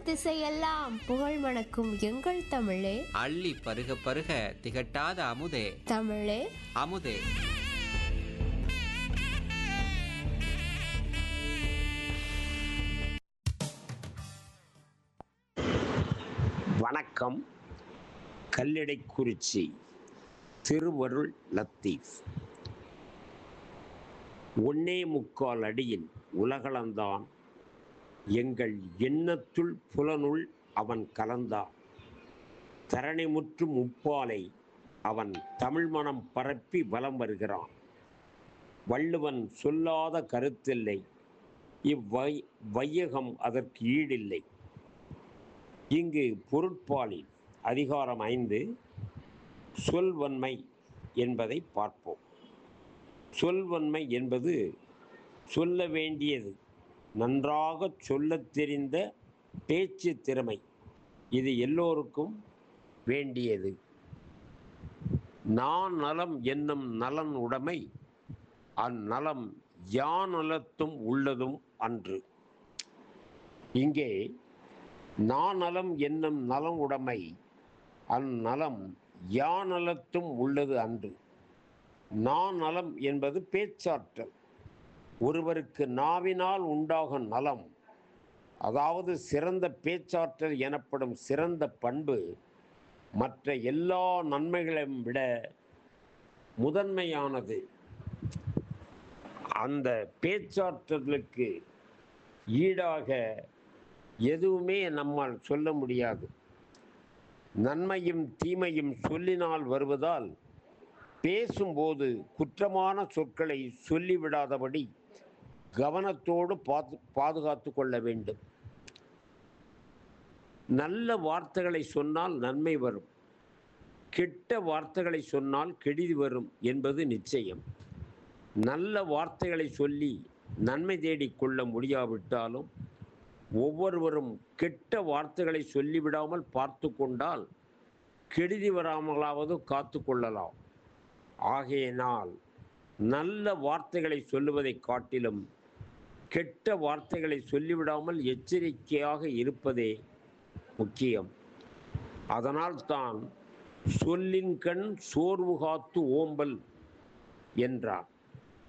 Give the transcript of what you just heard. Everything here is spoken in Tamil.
திசையெல்லாம் புகழ் மணக்கும் எங்கள் தமிழே அள்ளி பருக பருக திகட்டாத அமுதே தமிழே அமுதே வணக்கம் கல்லடைக்குறிச்சி திருவருள் லத்தீஃப் ஒன்னே முக்கால் அடியில் உலகளந்தான் எங்கள் எண்ணத்துள் புலனுள் அவன் கலந்தான் தரணி முற்றும் முப்பாலை அவன் தமிழ் மனம் பரப்பி வலம் வருகிறான் வள்ளுவன் சொல்லாத கருத்தில்லை இவ்வை வையகம் அதற்கு ஈடில்லை இங்கு பொருட்பாலில் அதிகாரம் ஐந்து சொல்வன்மை என்பதை பார்ப்போம் சொல்வன்மை என்பது சொல்ல வேண்டியது நன்றாக சொல்லத் தெரிந்த பேச்சு திறமை இது எல்லோருக்கும் வேண்டியது நான் நலம் என்னும் நலன் உடைமை அந்நலம் யானலத்தும் உள்ளதும் அன்று இங்கே நாநலம் என்னும் நலம் உடைமை அந்நலம் யானலத்தும் உள்ளது அன்று நாநலம் என்பது பேச்சாற்றல் ஒருவருக்கு நாவினால் உண்டாகும் நலம் அதாவது சிறந்த பேச்சாற்றல் எனப்படும் சிறந்த பண்பு மற்ற எல்லா நன்மைகளையும் விட முதன்மையானது அந்த பேச்சாற்றலுக்கு ஈடாக எதுவுமே நம்மால் சொல்ல முடியாது நன்மையும் தீமையும் சொல்லினால் வருவதால் பேசும்போது குற்றமான சொற்களை சொல்லிவிடாதபடி கவனத்தோடு பாது பாதுகாத்து கொள்ள வேண்டும் நல்ல வார்த்தைகளை சொன்னால் நன்மை வரும் கெட்ட வார்த்தைகளை சொன்னால் கெடுதி வரும் என்பது நிச்சயம் நல்ல வார்த்தைகளை சொல்லி நன்மை தேடிக்கொள்ள முடியாவிட்டாலும் ஒவ்வொருவரும் கெட்ட வார்த்தைகளை சொல்லிவிடாமல் பார்த்து கொண்டால் கெடுதி வராமலாவது காத்து கொள்ளலாம் ஆகையினால் நல்ல வார்த்தைகளை சொல்லுவதை காட்டிலும் கெட்ட வார்த்தைகளை சொல்லிவிடாமல் எச்சரிக்கையாக இருப்பதே முக்கியம் அதனால் தான் சொல்லின் கண் சோர்வு காத்து ஓம்பல் என்றார்